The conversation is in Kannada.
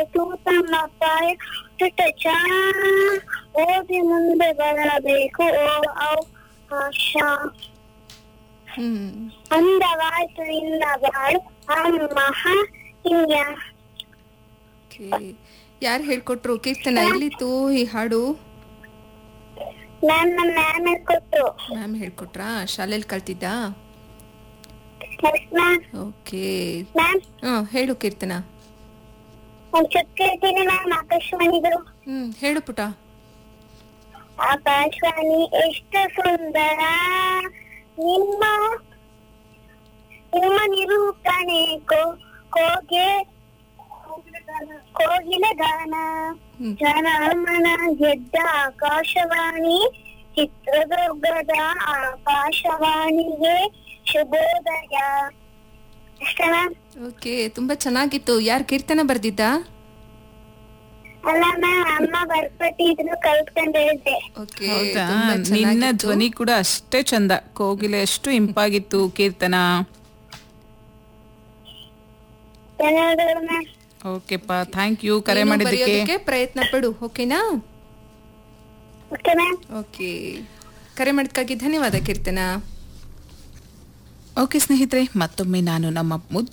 ತೂತಮ್ಮ ಪಾಯ ತುಟ ಚಾ ಓದಿ ಮುಂದೆ ಬರಬೇಕು ಓ ಅವಕಾಶ ಹ್ಮ್ ಅಂದವಾಯ್ತು ಇನ್ನ ಬಾಳು ಅಮ್ಮ ಹಿಂಗ ಓಕೆ ಯಾರು ಹೇಳ್ಕೊಟ್ರು ಕೀರ್ತನ ಎಲ್ಲಿತ್ತು ಈ ಹಾಡು ನನ್ನ ಮ್ಯಾಮ್ ಕೊಟ್ರು ಮ್ಯಾಮ್ ಹೇಳ್ಕೊಟ್ರಾ ಶಾಲೆಯಲ್ಲಿ ಕಲ್ತಿದ್ದಾ ಮ್ಯಾಮ್ ಓಕೆ ಮ್ಯಾಮ್ ಹಾ ಹೇಳು ಕೀರ್ತನ ಒಂದ್ ಚುಕ್ಕ ಹೇಳ್ತೀನಿ ಮ್ಯಾಮ್ ಆಕಾಶವಾಣಿದು ಹ್ಮ್ ಹೇಳು ಪುಟ ಆಕಾಶವಾಣಿ ಎಷ್ಟು ಸುಂದರ ನಿಮ್ಮ ನಿಮ್ಮ ನಿರೂಪಣೆ ಕೋ ಕೋಗೆ ಕೋಗಿಲ ಗಾನ ಹ್ಮ್ ಜನಮನ ಗೆದ್ದ ಆಕಾಶವಾಣಿ ಚಿತ್ರದುರ್ಗದ ಆಕಾಶವಾಣಿಗೆ ಶುಭೋದಯ ಅಷ್ಟೇ ಮ್ಯಾಮ್ ಓಕೆ ತುಂಬಾ ಚೆನ್ನಾಗಿತ್ತು ಯಾರು ಕೀರ್ತನ ಬರ್ದಿದ್ದ ಅಲ್ಲ ಮ್ಯಾಮ್ ಅಮ್ಮ ಬರ್ಕೊಟ್ಟಿದ್ರು ಕಲ್ತ್ಕೊಂಡು ಹೇಳಿದೆ ಓಕೆ ಹೌದಾ ತುಂಬಾ ನಿನ್ನ ಚೆನ್ನಾಗಿತ್ತು. ಧ್ವನಿ ಕೂಡ ಅಷ್ಟೇ ಚಂದ ಕೋಗಿಲೆ ಎಷ್ಟು ಇಂಪಾಗಿತ್ತು ಕೀರ್ತನ ಧನ್ಯವಾದಗಳು ಮ್ಯಾಮ್ ಓಕೆಪ್ಪ ಥ್ಯಾಂಕ್ ಯು ಕರೆ ನೀನು ಮಾಡಿದ್ದಕ್ಕೆ ಬರೆಯೋದಕ್ಕೆ ಪ್ರಯತ್ನ ಪಡು ಓಕೆನಾ ಓಕೆ ಮ್ಯಾಮ್ ಓಕೆ ಕರೆ ಮಾಡಿದ್ಕಾಗಿ ಧನ್ಯವಾದ ಕೀರ್ತನ ಓಕೆ ಸ್ನೇಹಿತರೆ ಮತ್ತೊಮ್ಮೆ ನಾನು ನಮ್ಮ ಮುದ್ದು